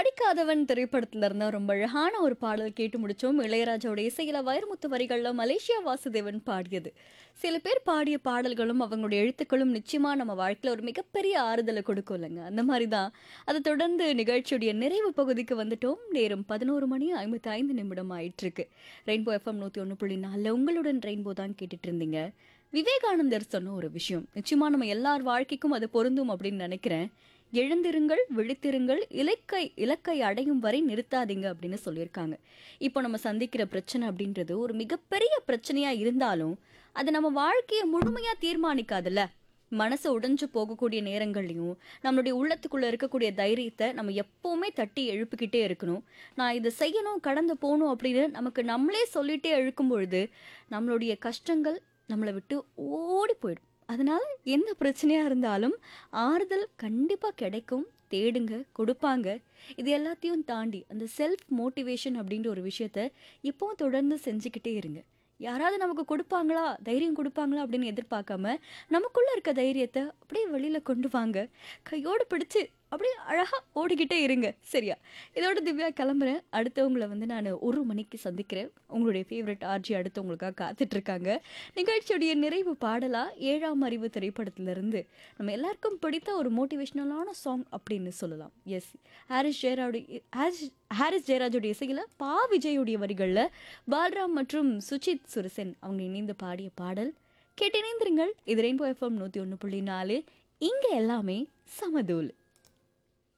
படிக்காதவன் திரைப்படத்துல இருந்த ரொம்ப அழகான ஒரு பாடல் கேட்டு முடிச்சோம் இளையராஜாவோட இசையில வைரமுத்து வரிகள்ல மலேசியா வாசுதேவன் பாடியது சில பேர் பாடிய பாடல்களும் அவங்களுடைய எழுத்துக்களும் நிச்சயமா நம்ம வாழ்க்கையில ஒரு மிகப்பெரிய ஆறுதலை கொடுக்கும் இல்லைங்க அந்த மாதிரி தான் அதை தொடர்ந்து நிகழ்ச்சியுடைய நிறைவு பகுதிக்கு வந்துட்டோம் நேரம் பதினோரு மணி ஐம்பத்தி ஐந்து நிமிடம் ஆயிட்டு இருக்கு ரெயின்போ எஃப்எம் நூத்தி ஒன்று புள்ளி நாலில் உங்களுடன் ரெயின்போ தான் கேட்டுட்டு இருந்தீங்க விவேகானந்தர் சொன்ன ஒரு விஷயம் நிச்சயமா நம்ம எல்லார் வாழ்க்கைக்கும் அது பொருந்தும் அப்படின்னு நினைக்கிறேன் எழுந்திருங்கள் விழித்திருங்கள் இலக்கை இலக்கை அடையும் வரை நிறுத்தாதீங்க அப்படின்னு சொல்லியிருக்காங்க இப்போ நம்ம சந்திக்கிற பிரச்சனை அப்படின்றது ஒரு மிகப்பெரிய பிரச்சனையா இருந்தாலும் அது நம்ம வாழ்க்கையை முழுமையா தீர்மானிக்காதுல்ல மனசு உடைஞ்சு போகக்கூடிய நேரங்கள்லையும் நம்மளுடைய உள்ளத்துக்குள்ள இருக்கக்கூடிய தைரியத்தை நம்ம எப்பவுமே தட்டி எழுப்பிக்கிட்டே இருக்கணும் நான் இதை செய்யணும் கடந்து போகணும் அப்படின்னு நமக்கு நம்மளே சொல்லிட்டே இழுக்கும் பொழுது நம்மளுடைய கஷ்டங்கள் நம்மளை விட்டு ஓடி போயிடும் அதனால எந்த பிரச்சனையா இருந்தாலும் ஆறுதல் கண்டிப்பா கிடைக்கும் தேடுங்க கொடுப்பாங்க இது எல்லாத்தையும் தாண்டி அந்த செல்ஃப் மோட்டிவேஷன் அப்படின்ற ஒரு விஷயத்த இப்போவும் தொடர்ந்து செஞ்சுக்கிட்டே இருங்க யாராவது நமக்கு கொடுப்பாங்களா தைரியம் கொடுப்பாங்களா அப்படின்னு எதிர்பார்க்காம நமக்குள்ள இருக்க தைரியத்தை அப்படியே வெளியில கொண்டு வாங்க கையோடு பிடிச்சு அப்படியே அழகா ஓடிக்கிட்டே இருங்க சரியா இதோட திவ்யா கிளம்புறேன் அடுத்தவங்களை வந்து நான் ஒரு மணிக்கு சந்திக்கிறேன் உங்களுடைய ஃபேவரட் ஆர்ஜி அடுத்து உங்களுக்காக காத்துட்டு இருக்காங்க நிகழ்ச்சியுடைய நிறைவு பாடலா ஏழாம் அறிவு திரைப்படத்திலிருந்து நம்ம எல்லாருக்கும் பிடித்த ஒரு மோட்டிவேஷ்னலான சாங் அப்படின்னு சொல்லலாம் எஸ் ஹாரிஸ் ஜெயராவுடைய ஹாரிஸ் ஹாரிஸ் ஜெயராஜுடைய இசையில் பா விஜயுடைய வரிகளில் பால்ராம் மற்றும் சுஜித் சுரசன் அவங்க இணைந்து பாடிய பாடல் கேட்டு இணைந்திருங்கள் இது ரெயின்போ எஃப்எம் நூற்றி ஒன்று புள்ளி நாலு இங்கே எல்லாமே சமதூள்